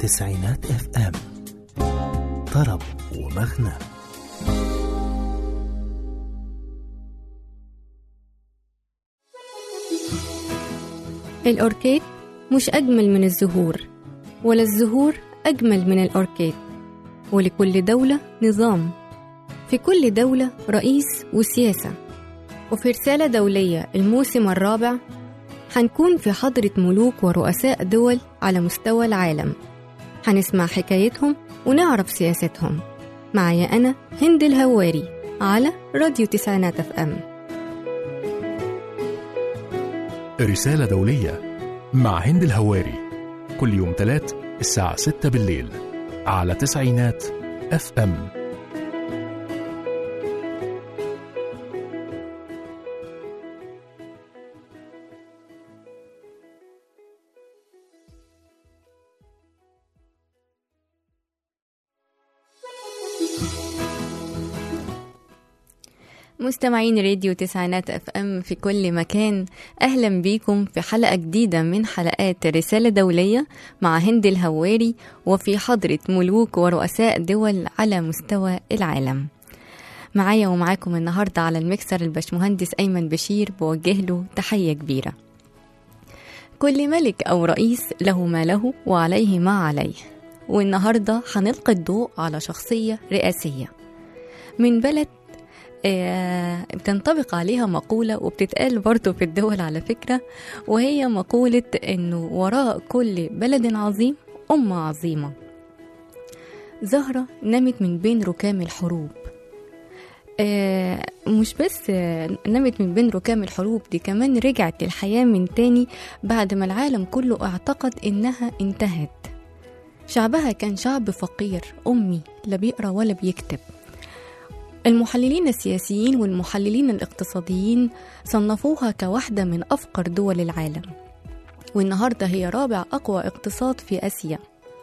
تسعينات اف ام طرب ومغنى الأوركيد مش أجمل من الزهور ولا الزهور أجمل من الأوركيد ولكل دولة نظام في كل دولة رئيس وسياسة وفي رسالة دولية الموسم الرابع هنكون في حضرة ملوك ورؤساء دول على مستوى العالم هنسمع حكايتهم ونعرف سياستهم معايا أنا هند الهواري على راديو تسعينات اف ام رسالة دولية مع هند الهواري كل يوم تلات الساعة 6 بالليل على تسعينات اف ام مستمعين راديو تسعينات اف ام في كل مكان اهلا بيكم في حلقه جديده من حلقات رساله دوليه مع هند الهواري وفي حضره ملوك ورؤساء دول على مستوى العالم معايا ومعاكم النهارده على المكسر الباشمهندس ايمن بشير بوجه له تحيه كبيره كل ملك او رئيس له ما له وعليه ما عليه والنهارده هنلقي الضوء على شخصيه رئاسيه من بلد آه، بتنطبق عليها مقولة وبتتقال برضه في الدول على فكرة وهي مقولة إنه وراء كل بلد عظيم أمة عظيمة زهرة نمت من بين ركام الحروب آه، مش بس آه، نمت من بين ركام الحروب دي كمان رجعت للحياة من تاني بعد ما العالم كله اعتقد إنها انتهت شعبها كان شعب فقير أمي لا بيقرأ ولا بيكتب المحللين السياسيين والمحللين الاقتصاديين صنفوها كواحدة من أفقر دول العالم والنهاردة هي رابع أقوى اقتصاد في آسيا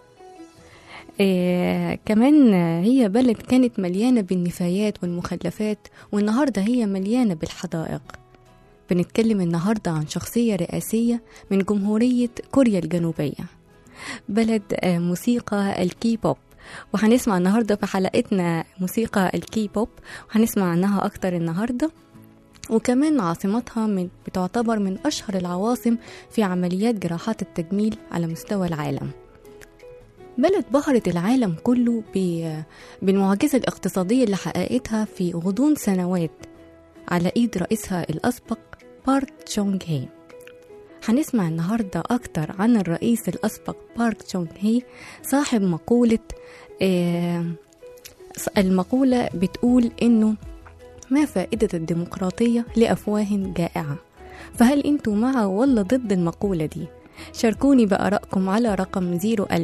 إيه كمان هي بلد كانت مليانة بالنفايات والمخلفات والنهاردة هي مليانة بالحدائق بنتكلم النهاردة عن شخصية رئاسية من جمهورية كوريا الجنوبية بلد آه، موسيقى الكي بوب وهنسمع النهاردة في حلقتنا موسيقى الكي بوب وهنسمع عنها أكتر النهاردة وكمان عاصمتها من بتعتبر من أشهر العواصم في عمليات جراحات التجميل على مستوى العالم بلد بهرت العالم كله ب- بالمعجزة الاقتصادية اللي حققتها في غضون سنوات على إيد رئيسها الأسبق بارك تشونغ هي هنسمع النهاردة أكتر عن الرئيس الأسبق بارك تشونغ هي صاحب مقولة آه، المقولة بتقول إنه ما فائدة الديمقراطية لأفواه جائعة فهل أنتوا مع ولا ضد المقولة دي؟ شاركوني بآرائكم على رقم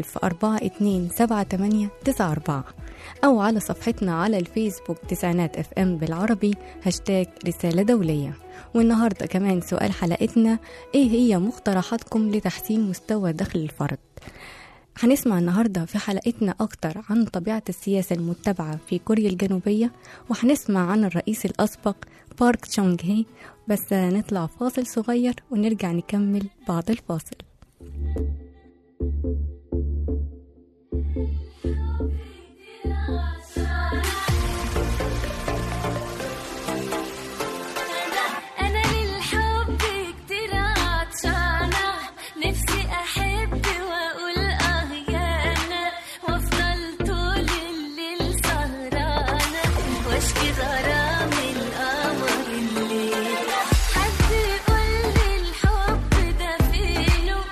010427894 أو على صفحتنا على الفيسبوك تسعينات اف ام بالعربي هاشتاج رسالة دولية والنهاردة كمان سؤال حلقتنا ايه هي مقترحاتكم لتحسين مستوى دخل الفرد هنسمع النهاردة في حلقتنا أكتر عن طبيعة السياسة المتبعة في كوريا الجنوبية وهنسمع عن الرئيس الأسبق بارك تشونغ هي بس نطلع فاصل صغير ونرجع نكمل بعد الفاصل أنا للحب كتير عطشانة نفسي أحب وأقول آه يا أنا وأفضل طول الليل سهرانة وأشكي غرام القمر الليل حد يقول لي الحب ده فينه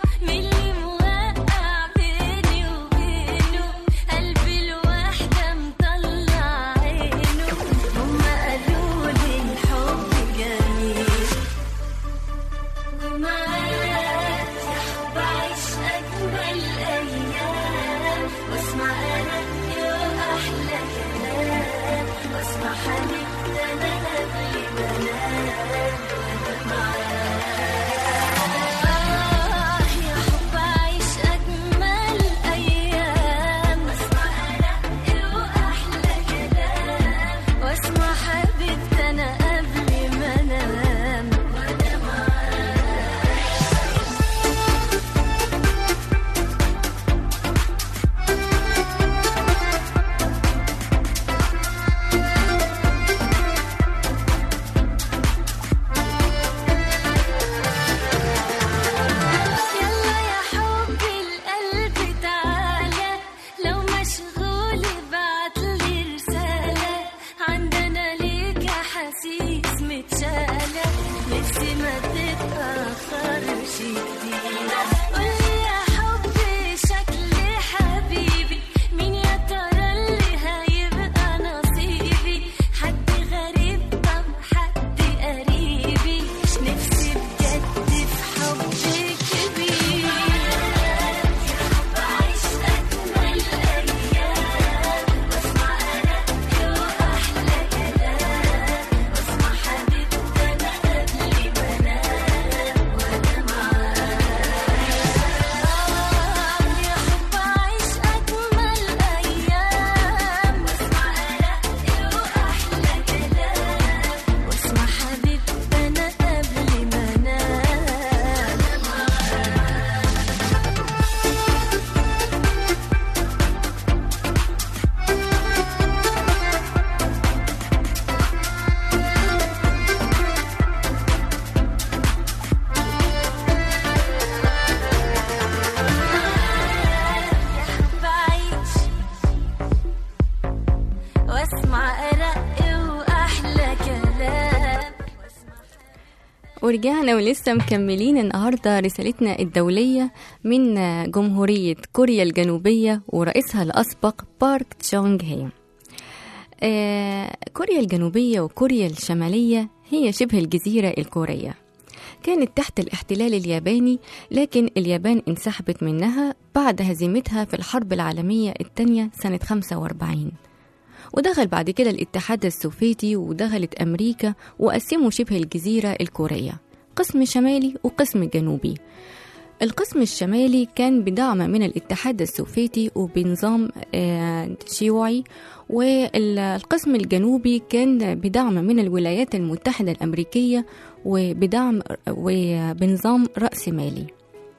ورجعنا ولسه مكملين النهارده رسالتنا الدولية من جمهورية كوريا الجنوبية ورئيسها الأسبق بارك تشونغ هي. آه، كوريا الجنوبية وكوريا الشمالية هي شبه الجزيرة الكورية. كانت تحت الاحتلال الياباني لكن اليابان انسحبت منها بعد هزيمتها في الحرب العالمية الثانية سنة 45 ودخل بعد كده الاتحاد السوفيتي ودخلت أمريكا وقسموا شبه الجزيرة الكورية قسم شمالي وقسم جنوبي القسم الشمالي كان بدعم من الاتحاد السوفيتي وبنظام آه، شيوعي والقسم الجنوبي كان بدعم من الولايات المتحدة الأمريكية وبدعم وبنظام رأسمالي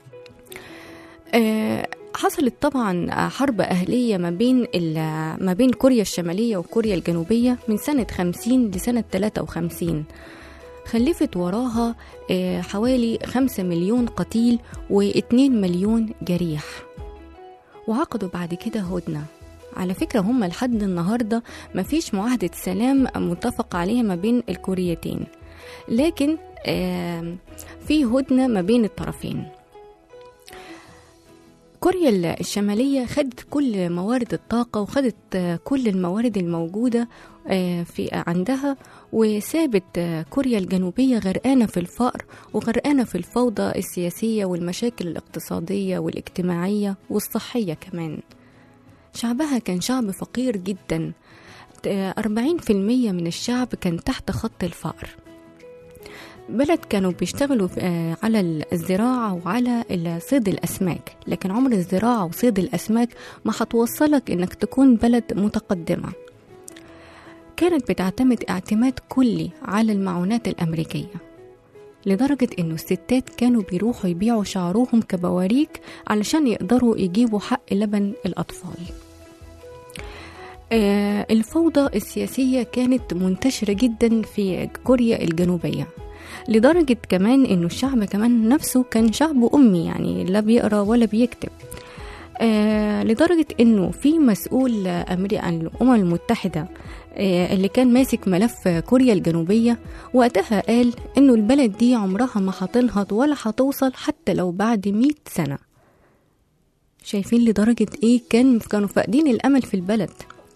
آه، حصلت طبعا حرب أهلية ما بين ال- ما بين كوريا الشمالية وكوريا الجنوبية من سنة 50 لسنة 53 خلفت وراها آه، حوالي 5 مليون قتيل و2 مليون جريح وعقدوا بعد كده هدنة على فكرة هم لحد النهاردة مفيش معاهدة سلام متفق عليها ما بين الكوريتين لكن آم، في هدنة ما بين الطرفين كوريا الشمالية خدت كل موارد الطاقة وخدت آه، كل الموارد الموجودة آه، في عندها وسابت آه، كوريا الجنوبية غرقانة في الفقر وغرقانة في الفوضى السياسية والمشاكل الاقتصادية والاجتماعية والصحية كمان شعبها كان شعب فقير جدا آه، 40% من الشعب كان تحت خط الفقر بلد كانوا بيشتغلوا في- آه، على الزراعة وعلى ال- صيد الأسماك لكن عمر الزراعة وصيد الأسماك ما هتوصلك إنك تكون بلد متقدمة كانت بتعتمد اعتماد كلي على المعونات الأمريكية لدرجة إنه الستات كانوا بيروحوا يبيعوا شعرهم كبواريك علشان يقدروا يجيبوا حق لبن الأطفال آه، الفوضى السياسية كانت منتشرة جدا في كوريا الجنوبية لدرجة كمان إنه الشعب كمان نفسه كان شعب أمي يعني لا بيقرأ ولا بيكتب آه لدرجة إنه في مسؤول أمريكا الأمم المتحدة آه اللي كان ماسك ملف كوريا الجنوبية وقتها قال إنه البلد دي عمرها ما هتنهض ولا هتوصل حتى لو بعد مئة سنة شايفين لدرجة إيه كان كانوا فاقدين الأمل في البلد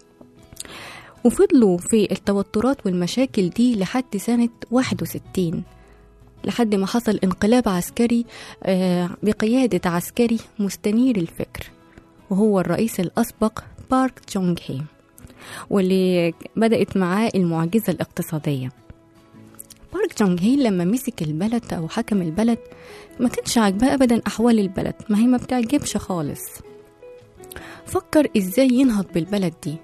وفضلوا في التوترات والمشاكل دي لحد سنة 61 لحد ما حصل انقلاب عسكري آه، بقيادة عسكري مستنير الفكر وهو الرئيس الأسبق بارك تشونغ هي واللي بدأت معاه المعجزة الاقتصادية بارك تشونغ هي لما مسك البلد أو حكم البلد ما كانش عاجباه أبدا أحوال البلد ما هي ما بتعجبش خالص فكر إزاي ينهض بالبلد دي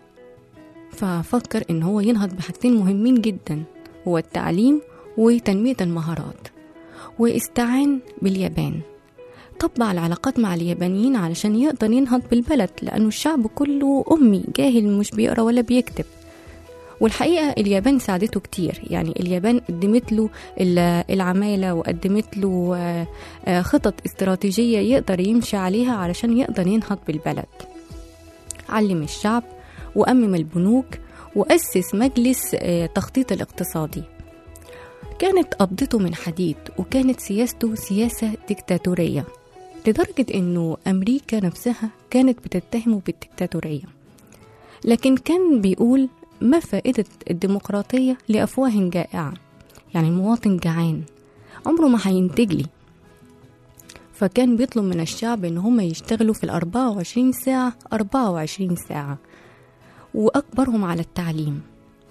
ففكر إن هو ينهض بحاجتين مهمين جدا هو التعليم وتنمية المهارات واستعان باليابان طبع العلاقات مع اليابانيين علشان يقدر ينهض بالبلد لأنه الشعب كله أمي جاهل مش بيقرأ ولا بيكتب والحقيقة اليابان ساعدته كتير يعني اليابان قدمت له ال- العمالة وقدمت له آه، آه، خطط استراتيجية يقدر يمشي عليها علشان يقدر ينهض بالبلد علم الشعب وأمم البنوك وأسس مجلس آه، تخطيط الاقتصادي كانت قبضته من حديد وكانت سياسته سياسة ديكتاتورية لدرجة إنه أمريكا نفسها كانت بتتهمه بالديكتاتورية لكن كان بيقول ما فائدة الديمقراطية لأفواه جائعة يعني المواطن جعان عمره ما هينتج لي فكان بيطلب من الشعب إن هم يشتغلوا في الأربعة وعشرين ساعة أربعة وعشرين ساعة وأكبرهم على التعليم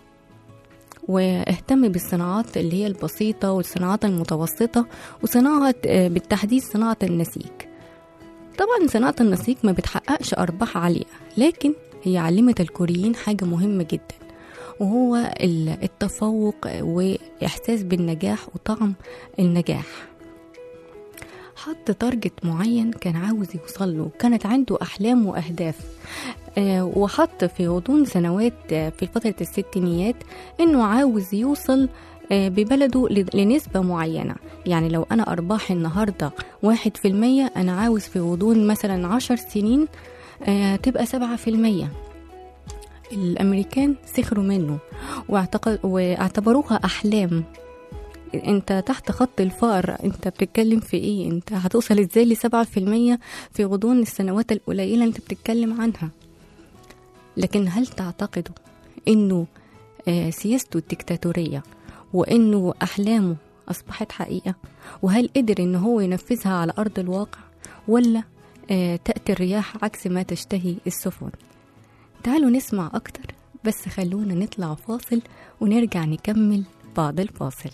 واهتم بالصناعات اللي هي البسيطة والصناعات المتوسطة وصناعة آه، بالتحديد صناعة النسيج طبعا صناعة النسيج ما بتحققش أرباح عالية لكن هي علمت الكوريين حاجة مهمة جدا وهو ال- التفوق وإحساس بالنجاح وطعم النجاح حط تارجت معين كان عاوز يوصل له كانت عنده أحلام وأهداف آه، وحط في غضون سنوات آه، في فترة الستينيات إنه عاوز يوصل آه، ببلده ل- لنسبة معينة يعني لو أنا أرباحي النهاردة واحد في المية أنا عاوز في غضون مثلا عشر سنين آه، تبقى سبعة في المية الأمريكان سخروا منه واعتقد واعتبروها أحلام انت تحت خط الفقر انت بتتكلم في ايه انت هتوصل ازاي لسبعة في المية في غضون السنوات القليلة انت بتتكلم عنها لكن هل تعتقدوا انه آه، سياسته الدكتاتورية وانه احلامه اصبحت حقيقة وهل قدر ان هو ينفذها على ارض الواقع ولا آه، تأتي الرياح عكس ما تشتهي السفن تعالوا نسمع اكتر بس خلونا نطلع فاصل ونرجع نكمل بعد الفاصل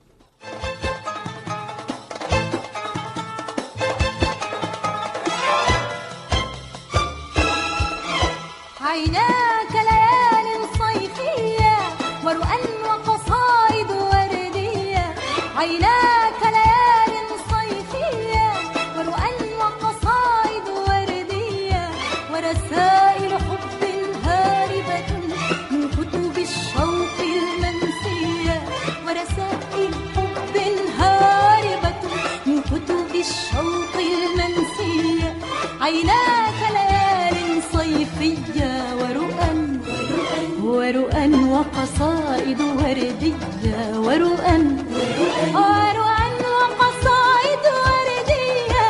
عيناك ليال صيفية ورؤى وقصائد وردية عيناك ليال صيفية ورؤى وقصائد وردية ورسائل حب هاربة من كتب الشوق المنسية ورسائل حب هاربة من كتب الشوق المنسية عيناك ليال صيفية ورؤى ورؤى وقصائد وردية ورؤى ورؤى وقصائد وردية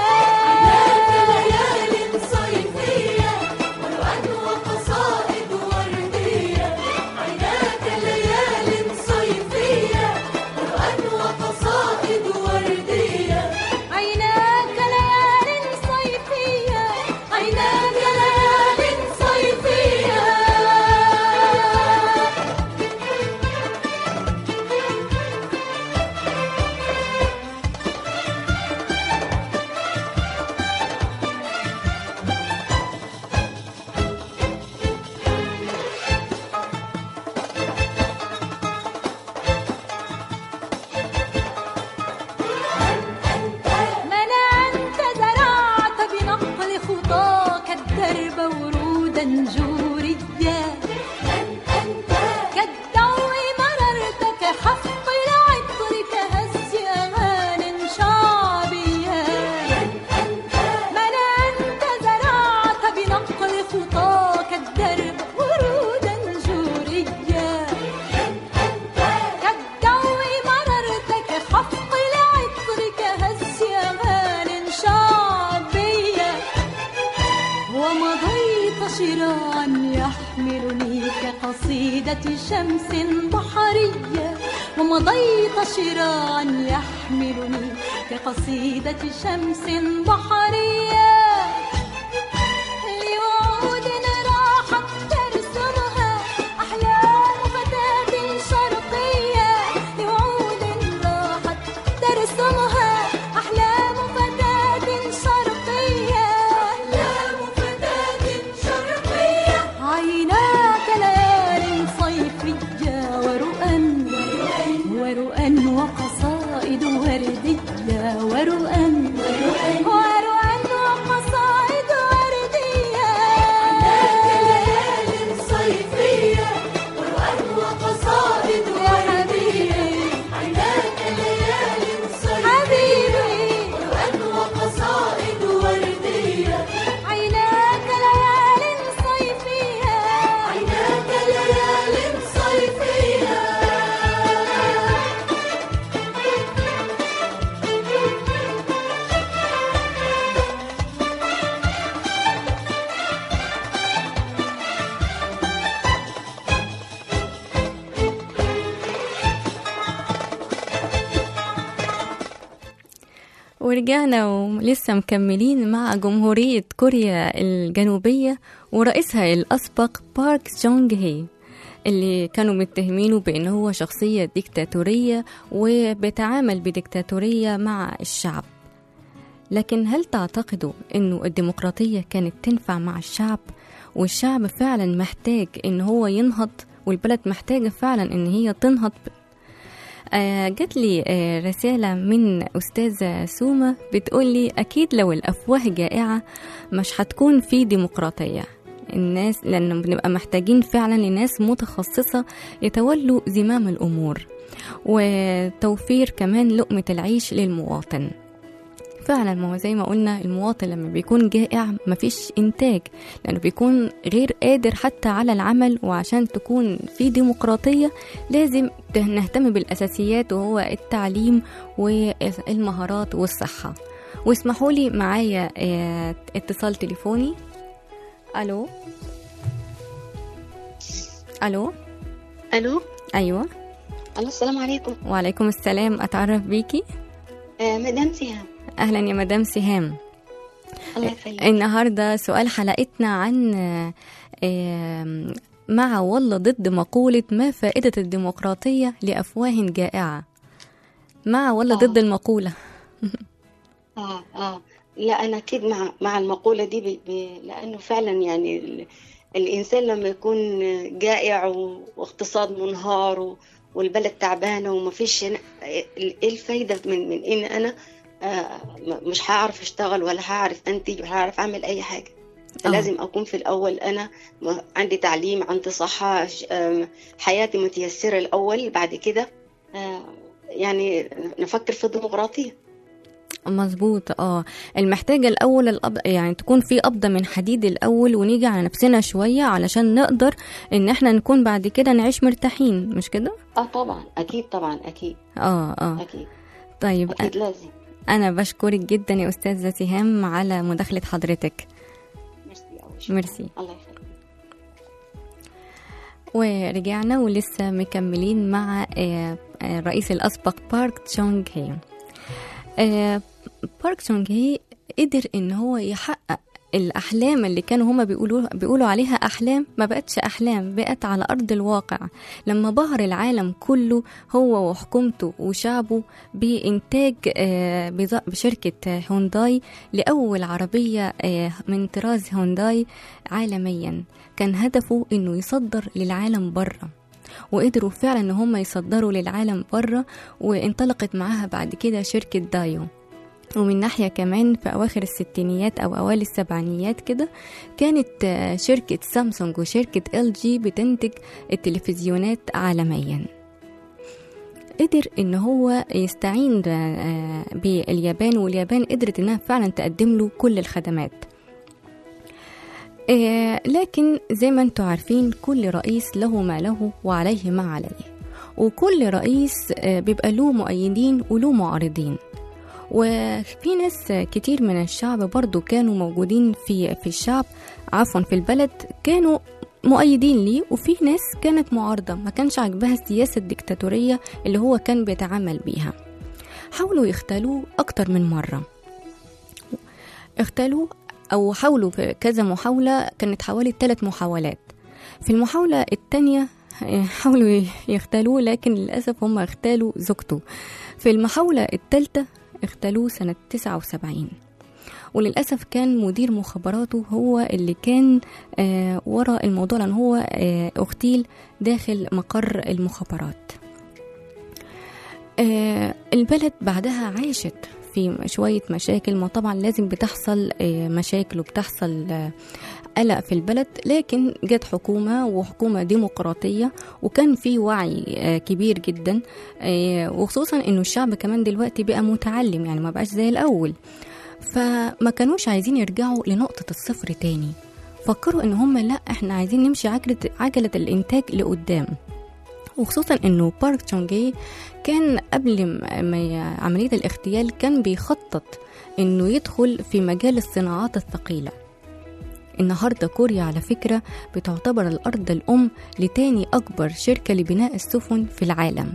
ليال صيفية ورؤى وقصائد وردية عيناك ليال صيفية ورؤى وقصائد وردية عيناك ليال صيفية عيناك ليال صيفية منع أنت زرعت بنقل خطاك الدرب ورودا جوريا كالدو مررت كحفظ العطر كهز أغان شعبية منع أنت زرعت بنقل خطاك الدرب ورودا جوريا كالدو مررت كحفظ العطر كهز أغان شعبية ومضيت شراعا يحملني كقصيدة شمس بحرية ومضيت شراعا يحملني كقصيدة شمس بحرية لوعود راحت ترسمها أحلام فتاة شرقية لوعود راحت ترسمها أحلام فتاة شرقية أحلام فتاة شرقية عيناك ليال صيفية ورؤى ورؤى وقصائد وردية ورؤى ورؤى وقصائد وردية عيناك ليال صيفية ورؤى وقصائد وردية عيناك ليال صيفية ورؤى وقصائد وردية عيناك ليال صيفية عيناك ليال صيفية ورجعنا ولسه مكملين مع جمهورية كوريا الجنوبية ورئيسها الأسبق بارك جونج هي اللي كانوا متهمينه بأنه هو شخصية ديكتاتورية وبيتعامل بديكتاتورية مع الشعب لكن هل تعتقدوا أنه الديمقراطية كانت تنفع مع الشعب والشعب فعلا محتاج أن هو ينهض والبلد محتاجة فعلا أن هي تنهض آه، جات لي آه، رسالة من أستاذة سومة بتقول لي أكيد لو الأفواه جائعة مش هتكون في ديمقراطية الناس لأن بنبقى محتاجين فعلا لناس متخصصة يتولوا زمام الأمور وتوفير كمان لقمة العيش للمواطن فعلا ما هو زي ما قلنا المواطن لما بيكون جائع مفيش إنتاج لأنه بيكون غير قادر حتى على العمل وعشان تكون في ديمقراطية لازم ت- نهتم بالأساسيات وهو التعليم والمهارات والصحة واسمحوا لي معايا آه، اتصال تليفوني ألو ألو الو أيوة الو السلام عليكم وعليكم السلام أتعرف بيكي آه مدام سهام أهلا يا مدام سهام الله يخليك النهاردة سؤال حلقتنا عن آه، آم، مع ولا ضد مقولة ما فائدة الديمقراطية لأفواه جائعة مع ولا آه. ضد المقولة اه اه لا انا اكيد مع مع المقوله دي ب... ب... لانه فعلا يعني ال... الانسان لما يكون جائع و... واقتصاد منهار و... والبلد تعبانه وما فيش هنا- ايه الفايده من من ان انا آه م- مش هعرف اشتغل ولا هعرف انتج ولا هعرف اعمل اي حاجه آه. لازم اكون في الاول انا م- عندي تعليم عندي صحه ش- آم، حياتي متيسره الاول بعد كده آه يعني نفكر في الديمقراطيه مظبوط اه المحتاجة الأول الأب... يعني تكون في قبضة من حديد الأول ونيجي على نفسنا شوية علشان نقدر إن احنا نكون بعد كده نعيش مرتاحين مش كده؟ اه طبعا اكيد طبعا اكيد اه اه اكيد طيب اكيد لازم أنا بشكرك جدا يا أستاذة سهام على مداخلة حضرتك ميرسي أوي شكراً. ميرسي الله يخليك ورجعنا ولسه مكملين مع آه، آه، الرئيس الأسبق بارك تشونغ هي آه، بارك تشونغ هي قدر إن هو يحقق الأحلام اللي كانوا هما بيقولوا بيقولوا عليها أحلام ما بقتش أحلام بقت على أرض الواقع لما بهر العالم كله هو وحكومته وشعبه بإنتاج آه، بز- بشركة هونداي لأول عربية آه، من طراز هونداي عالميا كان هدفه انه يصدر للعالم بره وقدروا فعلا ان هم يصدروا للعالم بره وانطلقت معاها بعد كده شركة دايو ومن ناحية كمان في أواخر الستينيات أو أوائل السبعينيات كده كانت آه، شركة سامسونج وشركة ال جي بتنتج التلفزيونات عالميا قدر ان هو يستعين آه، باليابان واليابان قدرت انها فعلا تقدم له كل الخدمات آه، لكن زي ما انتم عارفين كل رئيس له ما له وعليه ما عليه وكل رئيس آه، بيبقى له مؤيدين وله معارضين وفي ناس كتير من الشعب برضو كانوا موجودين في في الشعب عفوا في البلد كانوا مؤيدين ليه وفي ناس كانت معارضة ما كانش عاجبها السياسة الديكتاتورية اللي هو كان بيتعامل بيها حاولوا يختالوه أكتر من مرة اختالوه أو حاولوا في كذا محاولة كانت حوالي ثلاث محاولات في المحاولة التانية آه، حاولوا يختالوه لكن للأسف هم اختالوا زوجته في المحاولة الثالثة اختالوه سنة 79 وللأسف كان مدير مخابراته هو اللي كان آه ورا الموضوع لأن هو آه اغتيل داخل مقر المخابرات آه البلد بعدها عاشت في شوية مشاكل ما طبعا لازم بتحصل آه مشاكل وبتحصل آه قلق في البلد لكن جت حكومة وحكومة ديمقراطية وكان في وعي آه كبير جدا آه وخصوصا انه الشعب كمان دلوقتي بقى متعلم يعني ما بقاش زي الأول فما كانوش عايزين يرجعوا لنقطة الصفر تاني فكروا ان هم لا احنا عايزين نمشي عجلة, عجلة الانتاج لقدام وخصوصا انه بارك تشونجي كان قبل ما- ما ي- عملية الاغتيال كان بيخطط انه يدخل في مجال الصناعات الثقيلة النهاردة كوريا على فكرة بتعتبر الأرض الأم لتاني أكبر شركة لبناء السفن في العالم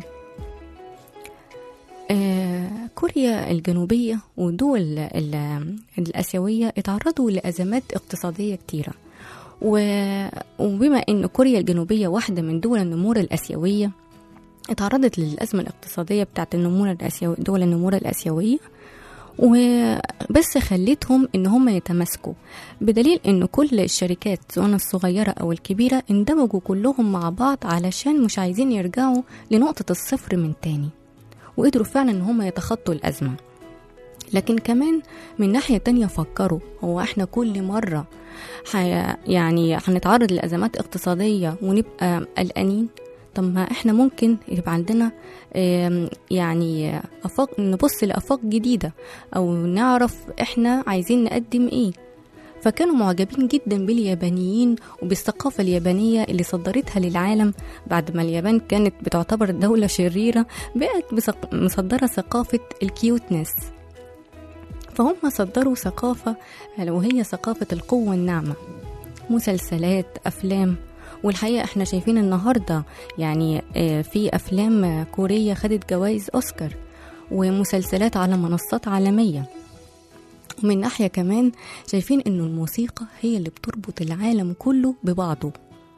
آه، كوريا الجنوبية ودول ال- الآسيوية اتعرضوا لأزمات اقتصادية كتيرة و- وبما أن كوريا الجنوبية واحدة من دول النمور الآسيوية اتعرضت للأزمة الاقتصادية بتاعت النمور الآسيوية دول النمور الآسيوية وبس خلتهم ان هم يتماسكوا بدليل ان كل الشركات سواء الصغيرة او الكبيرة اندمجوا كلهم مع بعض علشان مش عايزين يرجعوا لنقطة الصفر من تاني وقدروا فعلا ان هم يتخطوا الازمة لكن كمان من ناحية تانية فكروا هو احنا كل مرة حي... يعني هنتعرض لأزمات اقتصادية ونبقى قلقانين طب ما احنا ممكن يبقى عندنا آم، يعني افاق نبص لافاق جديده او نعرف احنا عايزين نقدم ايه فكانوا معجبين جدا باليابانيين وبالثقافة اليابانية اللي صدرتها للعالم بعد ما اليابان كانت بتعتبر دولة شريرة بقت بثق- مصدرة ثقافة الكيوتنس فهم صدروا ثقافة وهي ثقافة القوة الناعمة مسلسلات أفلام والحقيقة احنا شايفين النهاردة يعني آه، في أفلام آه، كورية خدت جوائز أوسكار ومسلسلات على منصات عالمية ومن ناحية كمان شايفين إنه الموسيقى هي اللي بتربط العالم كله ببعضه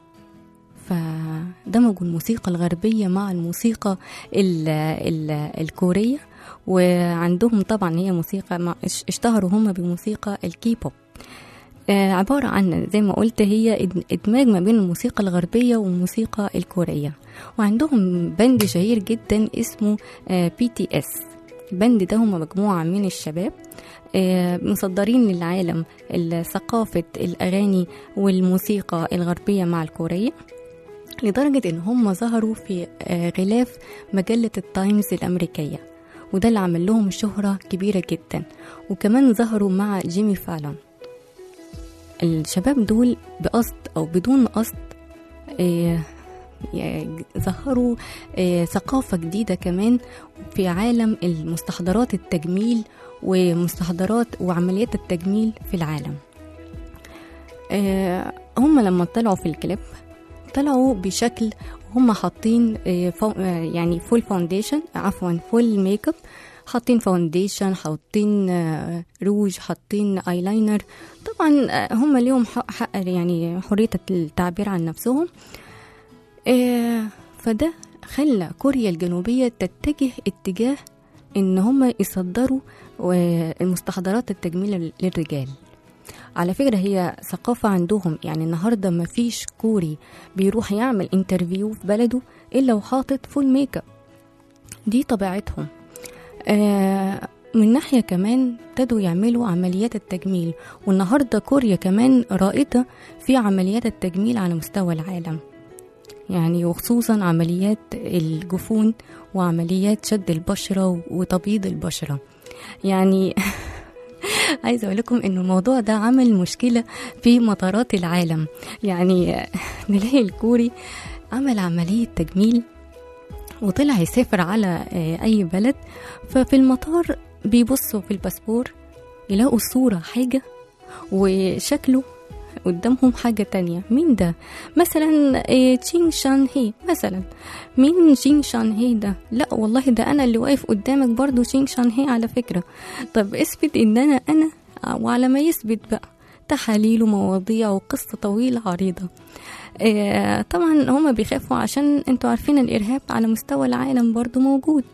فدمجوا الموسيقى الغربية مع الموسيقى ال ال الكورية وعندهم طبعا هي موسيقى مع اش- اشتهروا هم بموسيقى الكيبوب آه، عبارة عن زي ما قلت هي إد- إدماج ما بين الموسيقى الغربية والموسيقى الكورية وعندهم بند شهير جدا اسمه بي تي اس البند ده هم مجموعة من الشباب آه، مصدرين للعالم ال- ثقافة الأغاني والموسيقى الغربية مع الكورية لدرجة إن هم ظهروا في آه، غلاف مجلة التايمز الأمريكية وده اللي عمل لهم شهرة كبيرة جدا وكمان ظهروا مع جيمي فالون الشباب دول بقصد أو بدون قصد آه، ي- ظهروا آه، ثقافة جديدة كمان في عالم المستحضرات التجميل ومستحضرات وعمليات التجميل في العالم آه، هم لما طلعوا في الكليب طلعوا بشكل هم حاطين آه، فو- آه، يعني فول فاونديشن عفوا فول ميك اب حاطين فاونديشن حاطين آه، روج حاطين ايلاينر طبعا آه، هم ليهم حق, حق يعني حرية التعبير عن نفسهم آه، فده خلى كوريا الجنوبية تتجه اتجاه ان هم يصدروا آه، المستحضرات التجميل للرجال على فكرة هي ثقافة عندهم يعني النهاردة مفيش كوري بيروح يعمل انترفيو في بلده إلا وحاطط فول ميك اب دي طبيعتهم آه من ناحية كمان ابتدوا يعملوا عمليات التجميل والنهاردة كوريا كمان رائدة في عمليات التجميل على مستوى العالم يعني وخصوصا عمليات الجفون وعمليات شد البشرة وتبييض البشرة يعني عايزه اقول لكم ان الموضوع ده عمل مشكله في مطارات العالم يعني نلاقي الكوري عمل عمليه تجميل وطلع يسافر على آه، اي بلد ففي المطار بيبصوا في الباسبور يلاقوا الصوره حاجه وشكله قدامهم حاجة تانية مين ده مثلا آه، تشين شان هي مثلا مين تشين شان هي ده لا والله ده انا اللي واقف قدامك برضو تشين شان هي على فكرة طب اثبت ان انا انا وعلى ما يثبت بقى تحاليل ومواضيع وقصة طويلة عريضة آه، طبعا هما بيخافوا عشان انتوا عارفين الارهاب على مستوى العالم برضو موجود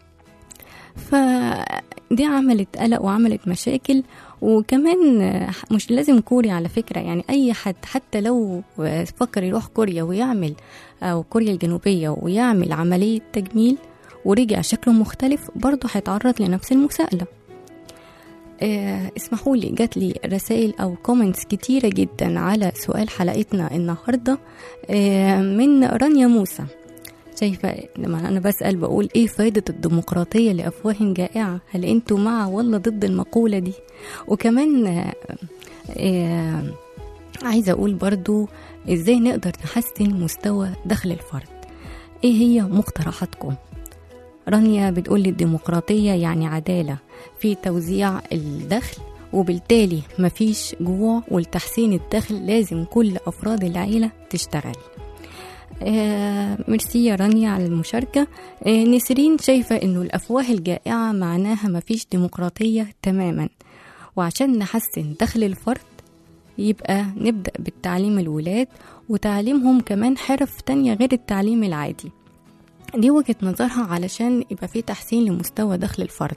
فدي عملت قلق وعملت مشاكل وكمان آه، مش لازم كوري على فكرة يعني أي حد حتى لو آه، فكر يروح كوريا ويعمل أو كوريا الجنوبية ويعمل عملية تجميل ورجع شكله مختلف برضه هيتعرض لنفس المساءلة آه، اسمحوا لي جات لي رسائل او كومنتس كتيره جدا على سؤال حلقتنا النهارده آه، من رانيا موسى شايفه لما انا بسال بقول ايه فايده الديمقراطيه لافواه جائعه هل انتوا مع ولا ضد المقوله دي وكمان آه، آه، عايزه اقول برضو ازاي نقدر نحسن مستوى دخل الفرد ايه هي مقترحاتكم رانيا بتقول الديمقراطية يعني عدالة في توزيع الدخل وبالتالي مفيش جوع ولتحسين الدخل لازم كل أفراد العيلة تشتغل آه ميرسي يا رانيا على المشاركة آه نسرين شايفة إنه الأفواه الجائعة معناها مفيش ديمقراطية تماما وعشان نحسن دخل الفرد يبقى نبدأ بالتعليم الولاد وتعليمهم كمان حرف تانية غير التعليم العادي دي وجهة نظرها علشان يبقى في تحسين لمستوى دخل الفرد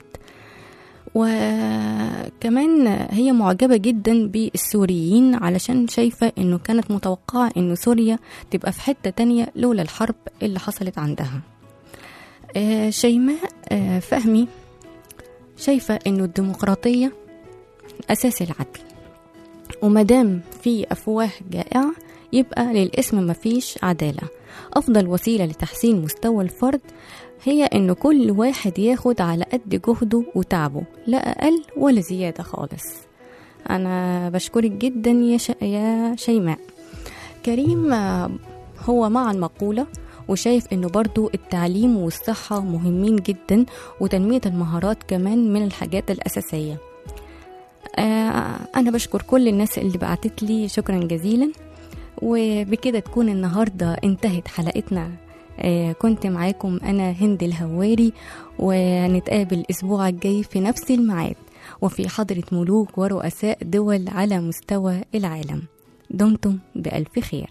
وكمان هي معجبة جدا بالسوريين علشان شايفة انه كانت متوقعة انه سوريا تبقى في حتة تانية لولا الحرب اللي حصلت عندها آه، شيماء آه، فهمي شايفة انه الديمقراطية اساس العدل ومادام في افواه جائعة يبقى للاسم مفيش عدالة أفضل وسيلة لتحسين مستوى الفرد هي إن كل واحد ياخد على قد جهده وتعبه لا أقل ولا زيادة خالص أنا بشكرك جدا يا, ش... يا شيماء كريم آه، هو مع المقولة وشايف انه برضو التعليم والصحة مهمين جدا وتنمية المهارات كمان من الحاجات الأساسية آه أنا بشكر كل الناس اللي بعتت لي شكرا جزيلا وبكده تكون النهاردة انتهت حلقتنا آه كنت معاكم أنا هند الهواري ونتقابل الأسبوع الجاي في نفس الميعاد وفي حضرة ملوك ورؤساء دول على مستوى العالم دمتم بألف خير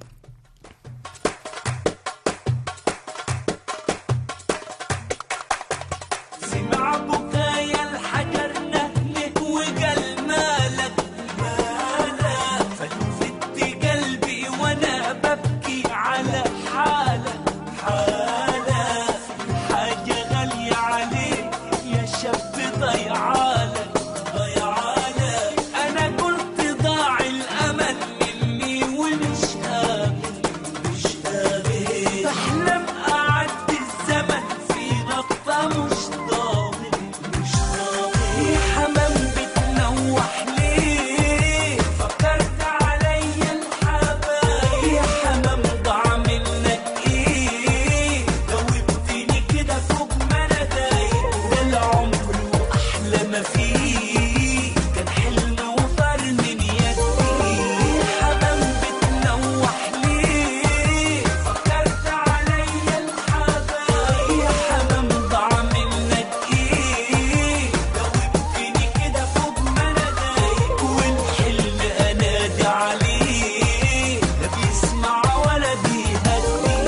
سمع بكايا الحجر نهله وقال مالك مالك فلفت قلبي وانا ببكي على حالك حالك حاجة غالية عليك يا شاب ضيعالك ضيعالك انا قلت ضاع الامل مني ومش قابل مش قابل بحلم اعدي الزمن في غطا مش ضامن مش ضامن يا حمام بتنوح ليه فكرت عليا الحبايب يا حمام ضاع منك ايه جاوبتني كده فوق ما انا دايق ده العمر واحلى ما فيه كان حلم وطار من يدي يا حمام بتنوح ليه فكرت عليا الحبايب يا حمام ضاع منك ايه جاوبتني كده فوق ما انا دايق والحلم انادي عليه لا بيسمع ولا بيهدي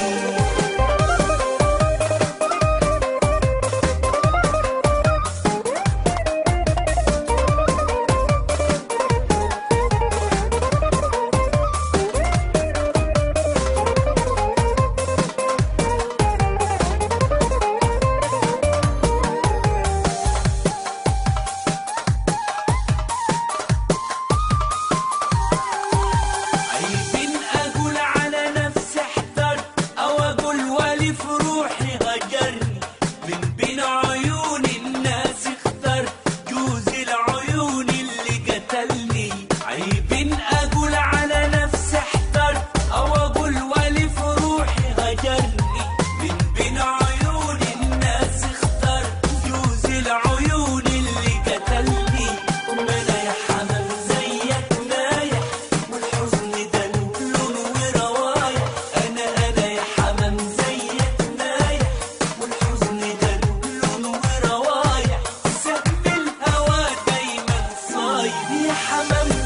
عيبين اقول على نفسي احترت او اقول ولي في روحي هجرني من بين عيون الناس اخترت جوز العيون اللي قتلني عيبين اقول على نفسي احترت او اقول ولي في روحي هجرني من بين عيون الناس اخترت جوز العيون اللي قتلني ما انا يا حمام زيك نايح والحزن ده له لون وروايح انا انا يا حمام زيك نايح والحزن ده له لون وروايح سهم الهوى دايما صايد يا حمام